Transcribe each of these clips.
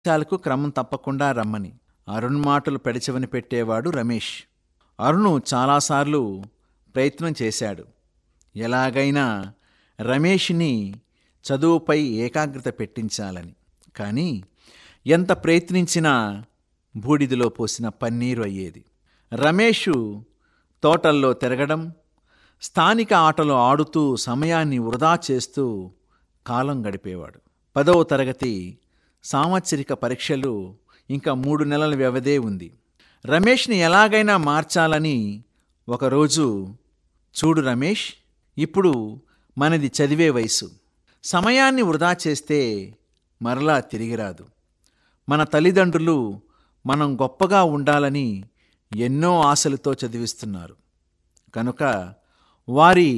చాలకు క్రమం తప్పకుండా రమ్మని అరుణ్ మాటలు పెడచెవిన పెట్టేవాడు రమేష్ అరుణు చాలాసార్లు ప్రయత్నం చేశాడు ఎలాగైనా రమేష్ని చదువుపై ఏకాగ్రత పెట్టించాలని కానీ ఎంత ప్రయత్నించినా బూడిదలో పోసిన పన్నీరు అయ్యేది రమేషు తోటల్లో తిరగడం స్థానిక ఆటలు ఆడుతూ సమయాన్ని వృధా చేస్తూ కాలం గడిపేవాడు పదవ తరగతి సాంవత్సరిక పరీక్షలు ఇంకా మూడు నెలల వ్యవధే ఉంది రమేష్ని ఎలాగైనా మార్చాలని ఒకరోజు చూడు రమేష్ ఇప్పుడు మనది చదివే వయసు సమయాన్ని వృధా చేస్తే మరలా తిరిగి రాదు మన తల్లిదండ్రులు మనం గొప్పగా ఉండాలని ఎన్నో ఆశలతో చదివిస్తున్నారు కనుక వారి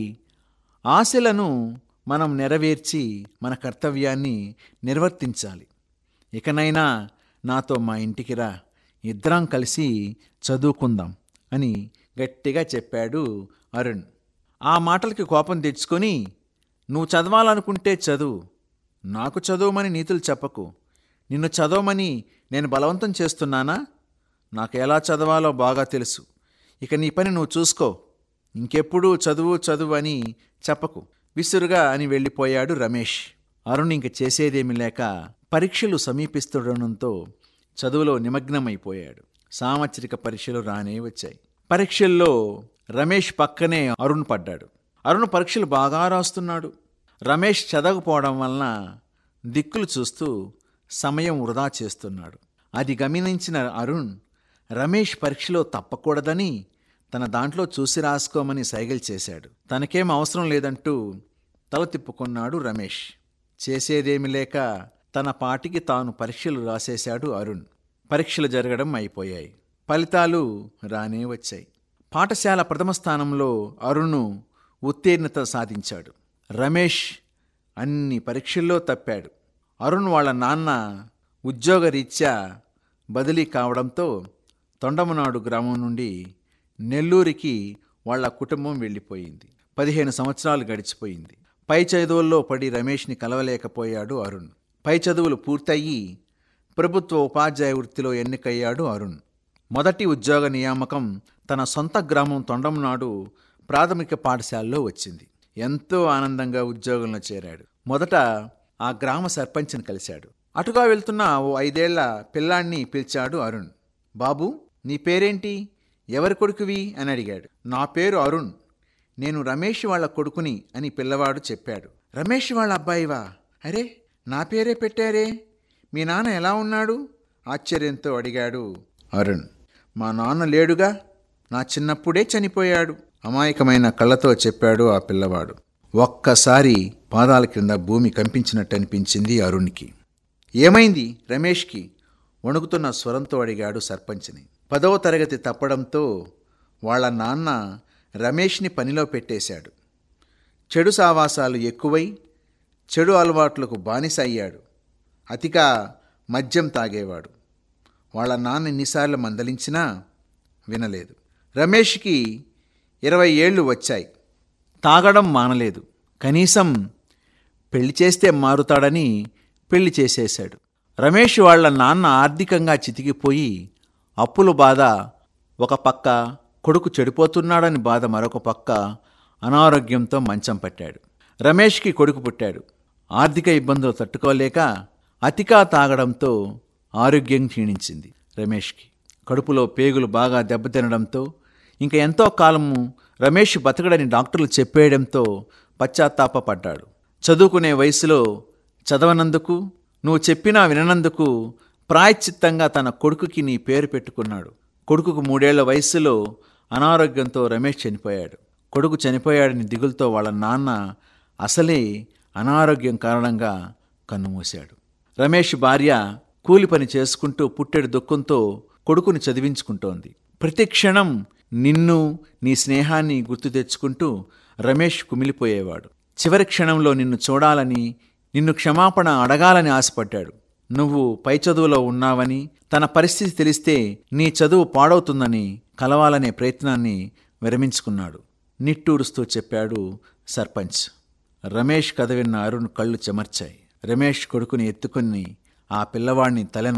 ఆశలను మనం నెరవేర్చి మన కర్తవ్యాన్ని నిర్వర్తించాలి ఇకనైనా నాతో మా ఇంటికి రా ఇద్దరం కలిసి చదువుకుందాం అని గట్టిగా చెప్పాడు అరుణ్ ఆ మాటలకి కోపం తెచ్చుకొని నువ్వు చదవాలనుకుంటే చదువు నాకు చదవమని నీతులు చెప్పకు నిన్ను చదవమని నేను బలవంతం చేస్తున్నానా నాకు ఎలా చదవాలో బాగా తెలుసు ఇక నీ పని నువ్వు చూసుకో ఇంకెప్పుడు చదువు చదువు అని చెప్పకు విసురుగా అని వెళ్ళిపోయాడు రమేష్ అరుణ్ ఇంక చేసేదేమీ లేక పరీక్షలు సమీపిస్తుండడంతో చదువులో నిమగ్నమైపోయాడు సాంవత్సరిక పరీక్షలు రానే వచ్చాయి పరీక్షల్లో రమేష్ పక్కనే అరుణ్ పడ్డాడు అరుణ్ పరీక్షలు బాగా రాస్తున్నాడు రమేష్ చదవకపోవడం వలన దిక్కులు చూస్తూ సమయం వృధా చేస్తున్నాడు అది గమనించిన అరుణ్ రమేష్ పరీక్షలో తప్పకూడదని తన దాంట్లో చూసి రాసుకోమని సైగలు చేశాడు తనకేం అవసరం లేదంటూ తల తిప్పుకున్నాడు రమేష్ చేసేదేమి లేక తన పాటికి తాను పరీక్షలు రాసేశాడు అరుణ్ పరీక్షలు జరగడం అయిపోయాయి ఫలితాలు రానే వచ్చాయి పాఠశాల ప్రథమ స్థానంలో అరుణ్ ఉత్తీర్ణత సాధించాడు రమేష్ అన్ని పరీక్షల్లో తప్పాడు అరుణ్ వాళ్ళ నాన్న ఉద్యోగరీత్యా బదిలీ కావడంతో తొండమనాడు గ్రామం నుండి నెల్లూరికి వాళ్ళ కుటుంబం వెళ్ళిపోయింది పదిహేను సంవత్సరాలు గడిచిపోయింది పై చదువుల్లో పడి రమేష్ని కలవలేకపోయాడు అరుణ్ పై చదువులు పూర్తయి ప్రభుత్వ ఉపాధ్యాయ వృత్తిలో ఎన్నికయ్యాడు అరుణ్ మొదటి ఉద్యోగ నియామకం తన సొంత గ్రామం తొండంనాడు ప్రాథమిక పాఠశాలలో వచ్చింది ఎంతో ఆనందంగా ఉద్యోగంలో చేరాడు మొదట ఆ గ్రామ సర్పంచ్ని కలిశాడు అటుగా వెళ్తున్న ఓ ఐదేళ్ల పిల్లాన్ని పిలిచాడు అరుణ్ బాబు నీ పేరేంటి ఎవరి కొడుకువి అని అడిగాడు నా పేరు అరుణ్ నేను రమేష్ వాళ్ళ కొడుకుని అని పిల్లవాడు చెప్పాడు రమేష్ వాళ్ళ అబ్బాయివా అరే నా పేరే పెట్టారే మీ నాన్న ఎలా ఉన్నాడు ఆశ్చర్యంతో అడిగాడు అరుణ్ మా నాన్న లేడుగా నా చిన్నప్పుడే చనిపోయాడు అమాయకమైన కళ్ళతో చెప్పాడు ఆ పిల్లవాడు ఒక్కసారి పాదాల క్రింద భూమి కంపించినట్టు అనిపించింది అరుణ్కి ఏమైంది రమేష్కి వణుకుతున్న స్వరంతో అడిగాడు సర్పంచ్ని పదవ తరగతి తప్పడంతో వాళ్ళ నాన్న రమేష్ని పనిలో పెట్టేశాడు చెడు సావాసాలు ఎక్కువై చెడు అలవాట్లకు బానిస అయ్యాడు అతిగా మద్యం తాగేవాడు వాళ్ళ నాన్న ఎన్నిసార్లు మందలించినా వినలేదు రమేష్కి ఇరవై ఏళ్ళు వచ్చాయి తాగడం మానలేదు కనీసం పెళ్లి చేస్తే మారుతాడని పెళ్లి చేసేశాడు రమేష్ వాళ్ళ నాన్న ఆర్థికంగా చితికిపోయి అప్పుల బాధ ఒక పక్క కొడుకు చెడిపోతున్నాడని బాధ మరొక పక్క అనారోగ్యంతో మంచం పట్టాడు రమేష్కి కొడుకు పుట్టాడు ఆర్థిక ఇబ్బందులు తట్టుకోలేక అతిగా తాగడంతో ఆరోగ్యం క్షీణించింది రమేష్కి కడుపులో పేగులు బాగా దెబ్బతినడంతో ఇంకా ఎంతో కాలము రమేష్ బతకడని డాక్టర్లు చెప్పేయడంతో పశ్చాత్తాపపడ్డాడు చదువుకునే వయసులో చదవనందుకు నువ్వు చెప్పినా విననందుకు ప్రాయశ్చిత్తంగా తన కొడుకుకి నీ పేరు పెట్టుకున్నాడు కొడుకుకు మూడేళ్ల వయస్సులో అనారోగ్యంతో రమేష్ చనిపోయాడు కొడుకు చనిపోయాడని దిగులతో వాళ్ళ నాన్న అసలే అనారోగ్యం కారణంగా కన్నుమూశాడు రమేష్ భార్య కూలి పని చేసుకుంటూ పుట్టెడు దుఃఖంతో కొడుకుని చదివించుకుంటోంది ప్రతి క్షణం నిన్ను నీ స్నేహాన్ని గుర్తు తెచ్చుకుంటూ రమేష్ కుమిలిపోయేవాడు చివరి క్షణంలో నిన్ను చూడాలని నిన్ను క్షమాపణ అడగాలని ఆశపడ్డాడు నువ్వు పై చదువులో ఉన్నావని తన పరిస్థితి తెలిస్తే నీ చదువు పాడవుతుందని కలవాలనే ప్రయత్నాన్ని విరమించుకున్నాడు నిట్టూరుస్తూ చెప్పాడు సర్పంచ్ రమేష్ కథ విన్న అరుణ్ కళ్ళు చెమర్చాయి రమేష్ కొడుకుని ఎత్తుకుని ఆ పిల్లవాడిని తలను